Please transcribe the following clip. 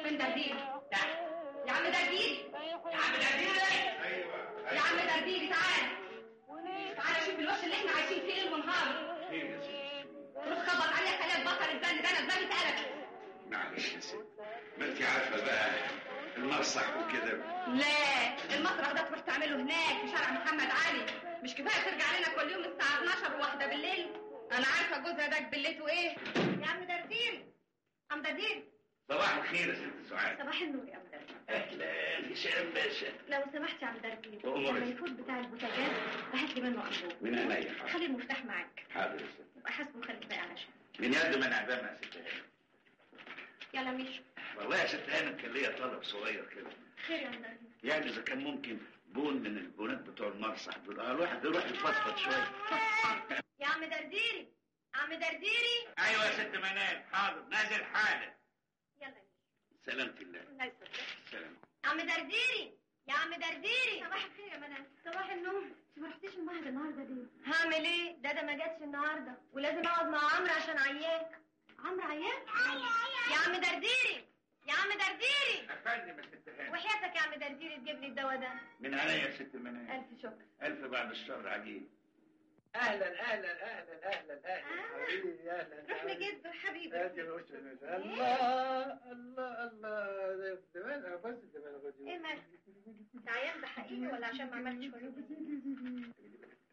فين دردير تحت يا عم دردير يا عم دردير ايوه يا عم دردير تعال تعال شوف الوش اللي احنا عايشين فيه ليل ونهار خير يا ست روح خبط عليها خليها تبطل الزن ده انا دماغي اتقلبت معلش يا ست ما انت عارفه بقى المسرح وكده لا المسرح ده تروح تعمله هناك في شارع محمد علي مش كفايه ترجع لنا كل يوم الساعه 12 وواحده بالليل انا عارفه جوزها ده بليته ايه يا عم دردير عم دردير صباح الخير يا ست سعاد صباح النور يا عم دردير اهلا هشام باشا لو سمحت يا عم دردير أمورك. لما يفوت بتاع البوتاجاز هات لي منه انبوب من عينيا حاضر خلي المفتاح معاك حاضر يا ست يبقى حاسبه وخلي الباقي علشان من يد من اعدامها يا ست هانم يلا مشوا والله يا ست هانم كان ليا طلب صغير كده خير يا عم دردير يعني اذا كان ممكن بون من البونات بتوع المسرح دول اه الواحد يروح يفضفض شويه يا عم درديري عم درديري ايوه يا ست منال حاضر نازل حالا يلا مشوا سلامة الله الله يسلمك سلام عم درديري يا عم درديري صباح الخير يا منال صباح النور انت ما رحتيش المعهد النهارده ليه؟ هعمل ايه؟ دادا ما جاتش النهارده ولازم اقعد مع عمرو عشان عياك عمرو عياك؟ يا عم درديري يا عم درديري افندم يا ست هانم وحياتك يا عم درديري تجيب لي الدواء ده من عينيا يا ست منال الف شكر الف بعد الشر عليك اهلا اهلا اهلا اهلا اهلا آه. حبيبي اهلا روح لجده حبيبي هاتي يا وش الله الله الله ده زمان بس زمان ايه مالك؟ انت عيان ده حقيقي ولا عشان ما عملتش واجبك؟